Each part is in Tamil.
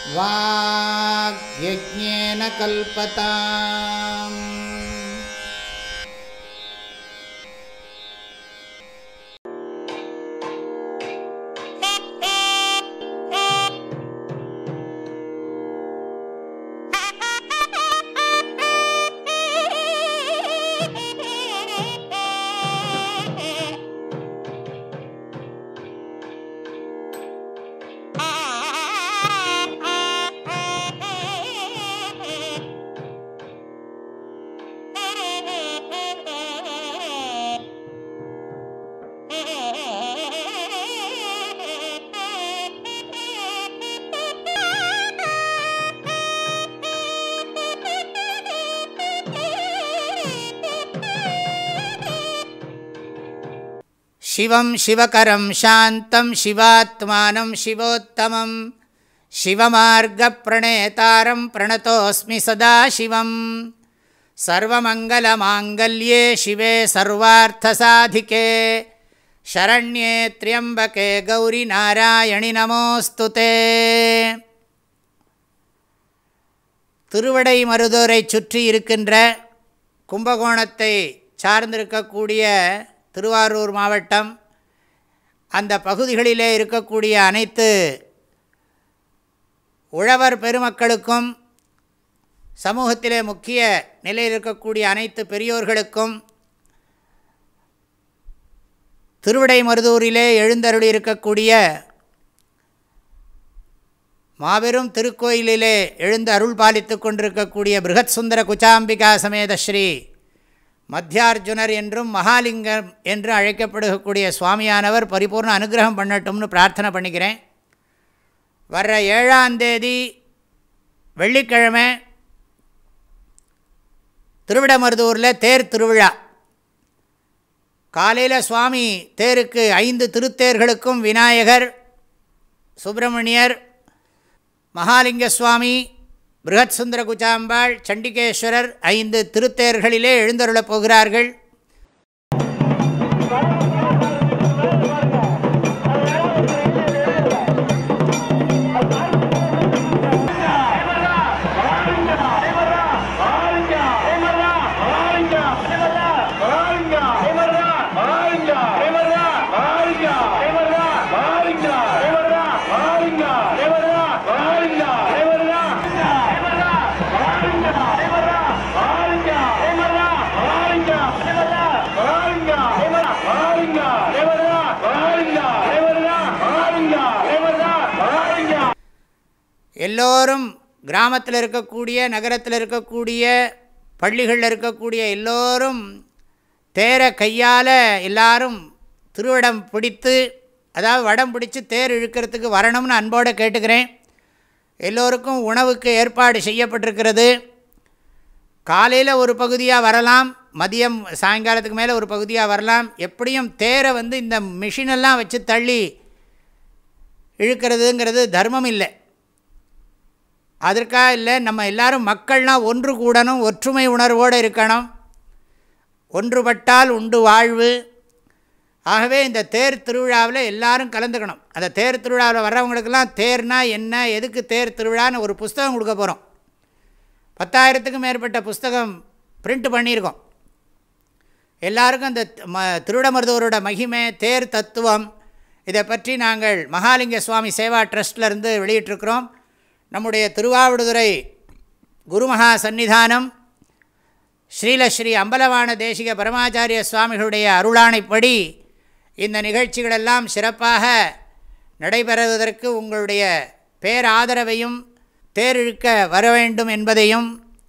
वाग्यज्ञेन कल्पताम् शिवं शिवकरं शान्तं शिवात्मानं शिवोत्तमं शिवमार्गप्रणेतारं प्रणतोऽस्मि सदा शिवं सर्वमङ्गलमाङ्गल्ये शिवे सर्वार्थसाधिके शरण्ये त्र्यम्बके गौरिनारायणि நமோஸ்து திருவடை மருதூரை சுற்றி இருக்கின்ற கும்பகோணத்தை சார்ந்திருக்கக்கூடிய திருவாரூர் மாவட்டம் அந்த பகுதிகளிலே இருக்கக்கூடிய அனைத்து உழவர் பெருமக்களுக்கும் சமூகத்திலே முக்கிய நிலையில் இருக்கக்கூடிய அனைத்து பெரியோர்களுக்கும் திருவிடை மருதூரிலே எழுந்தருளி இருக்கக்கூடிய மாபெரும் திருக்கோயிலிலே எழுந்து அருள் பாலித்து கொண்டிருக்கக்கூடிய பிருகத் சுந்தர குச்சாம்பிகா சமேத ஸ்ரீ மத்தியார்ஜுனர் என்றும் மகாலிங்கம் என்று அழைக்கப்படுகக்கூடிய சுவாமியானவர் பரிபூர்ண அனுகிரகம் பண்ணட்டும்னு பிரார்த்தனை பண்ணிக்கிறேன் வர்ற ஏழாம் தேதி வெள்ளிக்கிழமை திருவிடமருதூரில் தேர் திருவிழா காலையில் சுவாமி தேருக்கு ஐந்து திருத்தேர்களுக்கும் விநாயகர் சுப்பிரமணியர் மகாலிங்க சுவாமி பிருகத் சுந்தர குச்சாம்பாள் சண்டிகேஸ்வரர் ஐந்து திருத்தேர்களிலே எழுந்தருளப் போகிறார்கள் எல்லோரும் கிராமத்தில் இருக்கக்கூடிய நகரத்தில் இருக்கக்கூடிய பள்ளிகளில் இருக்கக்கூடிய எல்லோரும் தேரை கையால் எல்லாரும் திருவிடம் பிடித்து அதாவது வடம் பிடிச்சி தேர் இழுக்கிறதுக்கு வரணும்னு அன்போடு கேட்டுக்கிறேன் எல்லோருக்கும் உணவுக்கு ஏற்பாடு செய்யப்பட்டிருக்கிறது காலையில் ஒரு பகுதியாக வரலாம் மதியம் சாயங்காலத்துக்கு மேலே ஒரு பகுதியாக வரலாம் எப்படியும் தேரை வந்து இந்த மிஷினெல்லாம் வச்சு தள்ளி இழுக்கிறதுங்கிறது தர்மம் இல்லை அதற்காக இல்லை நம்ம எல்லோரும் மக்கள்லாம் ஒன்று கூடணும் ஒற்றுமை உணர்வோடு இருக்கணும் ஒன்றுபட்டால் உண்டு வாழ்வு ஆகவே இந்த தேர் திருவிழாவில் எல்லாரும் கலந்துக்கணும் அந்த தேர் திருவிழாவில் வர்றவங்களுக்கெல்லாம் தேர்னா என்ன எதுக்கு தேர் திருவிழான்னு ஒரு புஸ்தகம் கொடுக்க போகிறோம் பத்தாயிரத்துக்கும் மேற்பட்ட புஸ்தகம் பிரிண்ட் பண்ணியிருக்கோம் எல்லாருக்கும் அந்த ம திருவிடமருதூரோட மகிமை தேர் தத்துவம் இதை பற்றி நாங்கள் மகாலிங்க சுவாமி சேவா ட்ரஸ்ட்லேருந்து வெளியிட்டிருக்கிறோம் நம்முடைய திருவாவடுதுறை குருமகா சந்நிதானம் ஸ்ரீலஸ்ரீ அம்பலவான தேசிக பரமாச்சாரிய சுவாமிகளுடைய அருளானைப்படி இந்த நிகழ்ச்சிகளெல்லாம் சிறப்பாக நடைபெறுவதற்கு உங்களுடைய பேராதரவையும் தேரிழுக்க வர வேண்டும் என்பதையும்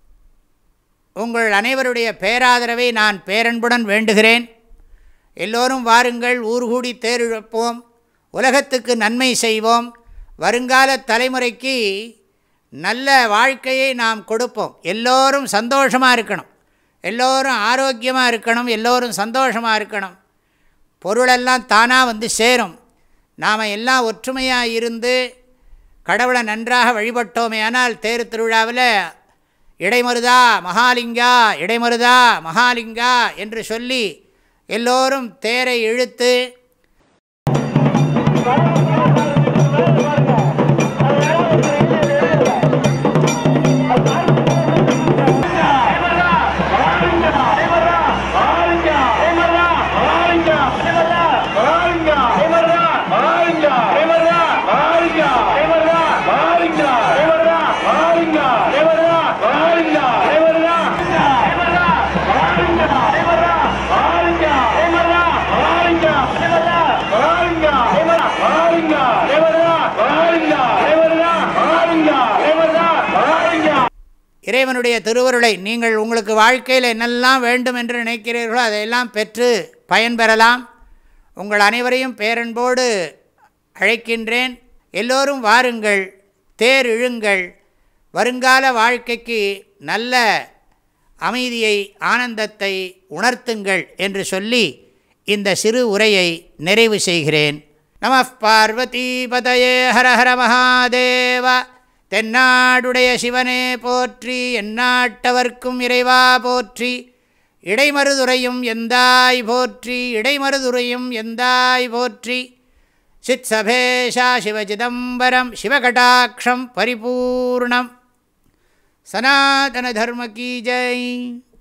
உங்கள் அனைவருடைய பேராதரவை நான் பேரன்புடன் வேண்டுகிறேன் எல்லோரும் வாருங்கள் ஊர்கூடி தேரிழப்போம் உலகத்துக்கு நன்மை செய்வோம் வருங்கால தலைமுறைக்கு நல்ல வாழ்க்கையை நாம் கொடுப்போம் எல்லோரும் சந்தோஷமாக இருக்கணும் எல்லோரும் ஆரோக்கியமாக இருக்கணும் எல்லோரும் சந்தோஷமாக இருக்கணும் பொருளெல்லாம் தானாக வந்து சேரும் நாம் எல்லாம் ஒற்றுமையாக இருந்து கடவுளை நன்றாக வழிபட்டோமே ஆனால் தேர் திருவிழாவில் இடைமருதா மகாலிங்கா இடைமருதா மகாலிங்கா என்று சொல்லி எல்லோரும் தேரை இழுத்து இறைவனுடைய திருவருளை நீங்கள் உங்களுக்கு வாழ்க்கையில் என்னெல்லாம் வேண்டும் என்று நினைக்கிறீர்களோ அதையெல்லாம் பெற்று பயன்பெறலாம் உங்கள் அனைவரையும் பேரன்போடு அழைக்கின்றேன் எல்லோரும் வாருங்கள் தேர் இழுங்கள் வருங்கால வாழ்க்கைக்கு நல்ல அமைதியை ஆனந்தத்தை உணர்த்துங்கள் என்று சொல்லி இந்த சிறு உரையை நிறைவு செய்கிறேன் நம பார்வதி பதயே ஹர ஹர மகாதேவ தென்னாடுடைய சிவனே போற்றி எந்நாட்டவர்க்கும் இறைவா போற்றி இடைமருதுரையும் எந்தாய் போற்றி இடைமருதுரையும் எந்தாய் போற்றி சித் சபேஷா சிவசிதம்பரம் சிவகடாட்சம் பரிபூர்ணம் சனாதன தர்ம கீ ஜெய்